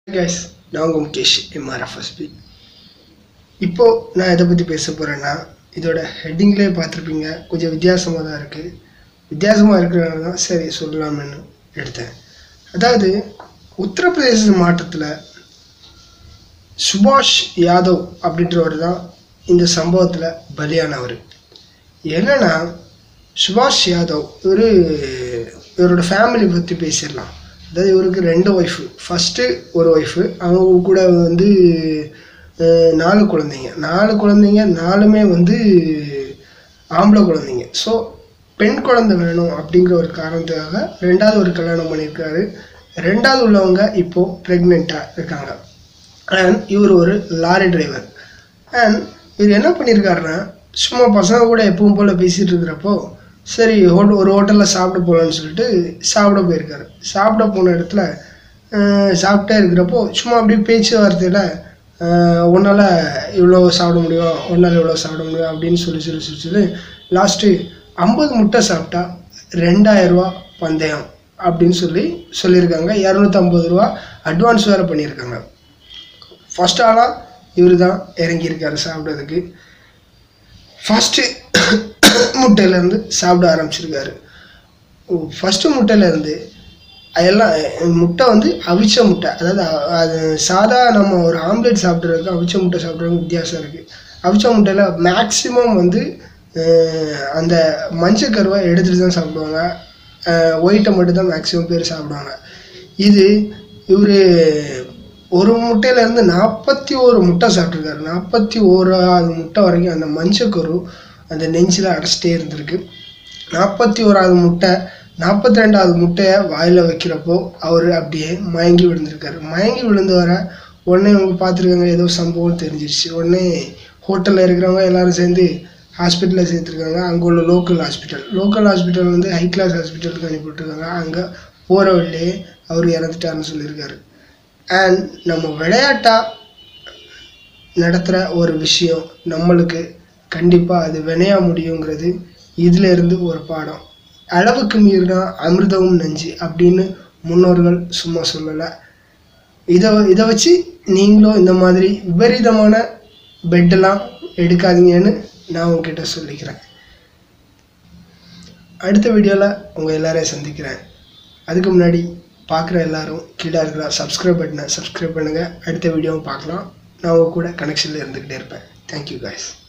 guys நான் உங்கள் முகேஷ் எம்ஆர்எஃப்எஸ்பி இப்போது நான் எதை பற்றி பேச போகிறேன்னா இதோட ஹெட்டிங்லேயே பார்த்துருப்பீங்க கொஞ்சம் வித்தியாசமாக தான் இருக்குது வித்தியாசமாக இருக்கிறனால தான் சரி சொல்லலாம்னு எடுத்தேன் அதாவது உத்தரப்பிரதேச மாவட்டத்தில் சுபாஷ் யாதவ் அப்படின்றவர் தான் இந்த சம்பவத்தில் பலியானவர் என்னன்னா சுபாஷ் யாதவ் இவர் இவரோட ஃபேமிலி பற்றி பேசிடலாம் அதாவது இவருக்கு ரெண்டு ஒய்ஃபு ஃபஸ்ட்டு ஒரு ஒய்ஃபு அவங்க கூட வந்து அஹ், நாலு குழந்தைங்க நாலு குழந்தைங்க நாலுமே வந்து ஆம்பளை குழந்தைங்க ஸோ பெண் குழந்தை வேணும் அப்படிங்கிற ஒரு காரணத்துக்காக ரெண்டாவது ஒரு கல்யாணம் பண்ணியிருக்காரு ரெண்டாவது உள்ளவங்க இப்போது ப்ரெக்னெண்ட்டாக இருக்காங்க அண்ட் இவர் ஒரு லாரி டிரைவர் அண்ட் இவர் என்ன பண்ணியிருக்காருன்னா சும்மா பசங்க கூட எப்பவும் போல் பேசிகிட்டு இருக்கிறப்போ சரி ஹோட் ஒரு ஹோட்டலில் சாப்பிட போகலான்னு சொல்லிட்டு சாப்பிட போயிருக்காரு சாப்பிட போன இடத்துல அஹ், சாப்பிட்டே இருக்கிறப்போ சும்மா அப்படியே பேச்சுவார்த்தையில் உன்னால் இவ்வளோ சாப்பிட முடியும் உன்னால் இவ்வளோ சாப்பிட முடியும் அப்படின்னு சொல்லி சொல்லி சொல்லி சொல்லி லாஸ்ட்டு ஐம்பது முட்டை சாப்பிட்டா ரெண்டாயிரரூவா பந்தயம் அப்படின்னு சொல்லி சொல்லியிருக்காங்க இரநூத்தம்பது ரூபா அட்வான்ஸ் வேறு பண்ணியிருக்காங்க ஃபர்ஸ்ட் ஆளாக இவர் தான் இறங்கியிருக்காரு சாப்பிட்றதுக்கு ஃபஸ்ட்டு முட்டையிலேருந்து சாப்பிட ஆரம்பிச்சிருக்காரு ஃபஸ்ட்டு முட்டையிலேருந்து எல்லாம் முட்டை வந்து அவிச்ச முட்டை அதாவது அ- அது சாதா நம்ம ஒரு ஆம்லெட் சாப்பிட்றதுக்கு அவிச்ச முட்டை சாப்பிட்றதுக்கு வித்தியாசம் இருக்குது அவிச்ச முட்டையில் மேக்ஸிமம் வந்து அஹ், அந்த மஞ்சள் கருவை எடுத்துகிட்டு தான் சாப்பிடுவாங்க ஒயிட்டை மட்டும் தான் மேக்ஸிமம் பேர் சாப்பிடுவாங்க இது இவர் ஒரு முட்டையிலேருந்து நாற்பத்தி ஒரு முட்டை சாப்பிட்ருக்காரு நாற்பத்தி ஓராவது முட்டை வரைக்கும் அந்த மஞ்சக்கரு அந்த நெஞ்சில் அடைச்சிட்டே இருந்திருக்கு நாற்பத்தி ஓராவது முட்டை நாற்பத்தி ரெண்டாவது முட்டையை வாயில் வைக்கிறப்போ அவர் அப்படியே மயங்கி விழுந்திருக்காரு மயங்கி விழுந்து வர உடனே இவங்க பார்த்துருக்காங்க ஏதோ சம்பவம் தெரிஞ்சிருச்சு உடனே ஹோட்டலில் இருக்கிறவங்க எல்லாரும் சேர்ந்து ஹாஸ்பிட்டலில் சேர்த்துருக்காங்க அங்கே உள்ள லோக்கல் ஹாஸ்பிட்டல் லோக்கல் ஹாஸ்பிட்டல் வந்து ஹை கிளாஸ் ஹாஸ்பிட்டலுக்கு அனுப்பிவிட்ருக்காங்க அங்கே போகிற வழியே அவர் இறந்துட்டாருன்னு சொல்லியிருக்காரு அண்ட் நம்ம விளையாட்டாக நடத்துகிற ஒரு விஷயம் நம்மளுக்கு கண்டிப்பாக அது வினையா முடியுங்கிறது இதில் இருந்து ஒரு பாடம் அளவுக்கு மீறினா அமிர்தமும் நஞ்சு அப்படின்னு முன்னோர்கள் சும்மா சொல்லலை இதை இதை வச்சு நீங்களும் இந்த மாதிரி விபரீதமான பெட்டெல்லாம் எடுக்காதீங்கன்னு நான் உங்ககிட்ட சொல்லிக்கிறேன் அடுத்த வீடியோவில் உங்கள் எல்லாரையும் சந்திக்கிறேன் அதுக்கு முன்னாடி பார்க்குற எல்லாரும் கீழே இருக்கிற சப்ஸ்கிரைப் பட்டனை சப்ஸ்கிரைப் பண்ணுங்கள் அடுத்த வீடியோவும் பார்க்கலாம் நான் உங்கள் கூட கனெக்ஷனில் இருந்துக்கிட்டே இருப்பேன் தேங்க்யூ guys